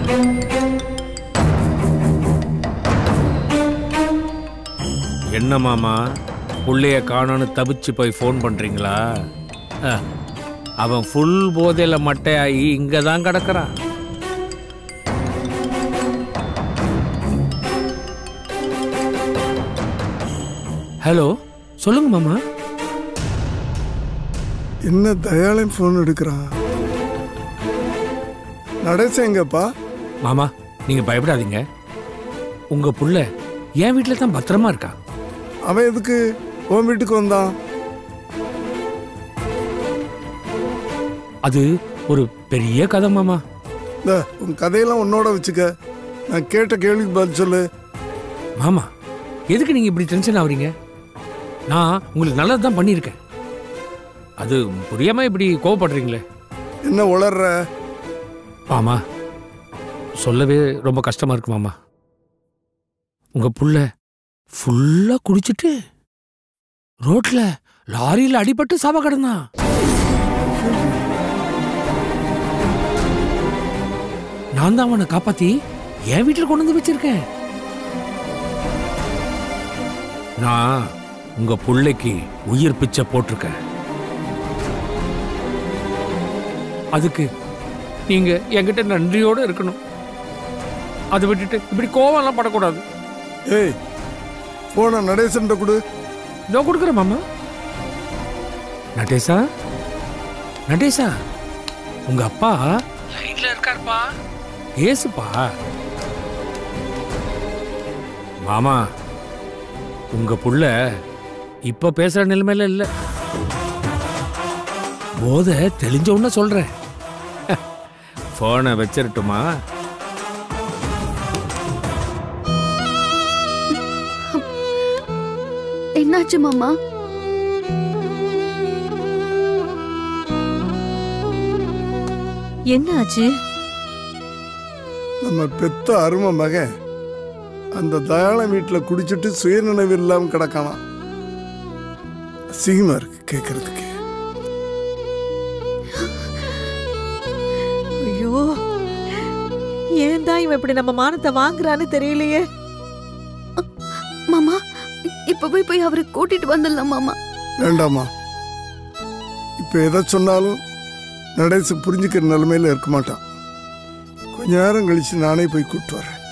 என்ன மாமா புள்ளைய காணோன்னு தவிச்சு போய் ஃபோன் பண்றீங்களா அஹ், அவன் ஃபுல் போதையில மட்டையாகி இங்க தான் கிடக்குறான் ஹலோ சொல்லுங்க மாமா என்ன தயாளன் ஃபோன் எடுக்கிறான் நடேசன் எங்கப்பா மாமா நீங்க பயப்படாதீங்க உங்க புள்ள என் வீட்டில் தான் பத்திரமா இருக்கான் அவன் எதுக்கு உன் வீட்டுக்கு வந்தான் அது ஒரு பெரிய கதை மாமா இந்த உன் கதையெல்லாம் உன்னோட வச்சுக்க நான் கேட்ட கேள்விக்கு பதில் சொல்லு மாமா எதுக்கு நீங்க இப்படி டென்ஷன் ஆகுறீங்க நான் உங்களுக்கு நல்லது தான் பண்ணியிருக்கேன் அது புரியாம இப்படி கோவப்படுறீங்களே என்ன உளர்ற மாமா சொல்லவே ரொம்ப கஷ்டமா இருக்கு மாமா உங்க புள்ள ஃபுல்லா குடிச்சிட்டு ரோட்ல லாரியில அடிபட்டு சாவ கிடந்தான் நான் தான் அவனை காப்பாத்தி என் வீட்டில் கொண்டு வந்து வச்சிருக்கேன் நான் உங்க புள்ளைக்கு உயிர் பிச்சை போட்டிருக்கேன் அதுக்கு நீங்க என்கிட்ட நன்றியோட இருக்கணும் அதை விட்டுட்டு இப்படி கோவம்லாம் படக்கூடாது ஏய் போன நடேசன் கொடு இதோ கொடுக்குறேன் மாமா நடேசா நடேசா உங்க அப்பா லைன்ல இருக்காருப்பா ஏசுப்பா மாமா உங்க புள்ள இப்ப பேசுற நிலைமையில இல்ல போத தெளிஞ்ச உடனே சொல்றேன் போனை வச்சிரட்டுமா என்னாச்சு மாமா என்ன ஆச்சு நம்ம பெத்த அருமை மகன் அந்த தயாளன் வீட்டில் குடிச்சிட்டு சுயநினைவு இல்லாமல் கிடக்கானாம் அசிங்கமா இருக்கு கேட்கறதுக்கு ஐயோ ஏன் தான் இவன் இப்படி நம்ம மானத்தை வாங்குறான்னு தெரியலையே மாமா இப்ப போய் போய் அவரை கூட்டிட்டு வந்துடலாம் மாமா வேண்டாமா இப்போ எதை சொன்னாலும் நடேசு புரிஞ்சுக்கிற நிலைமையில இருக்க மாட்டான் கொஞ்ச நேரம் கழிச்சு நானே போய் கூப்பிட்டு வரேன்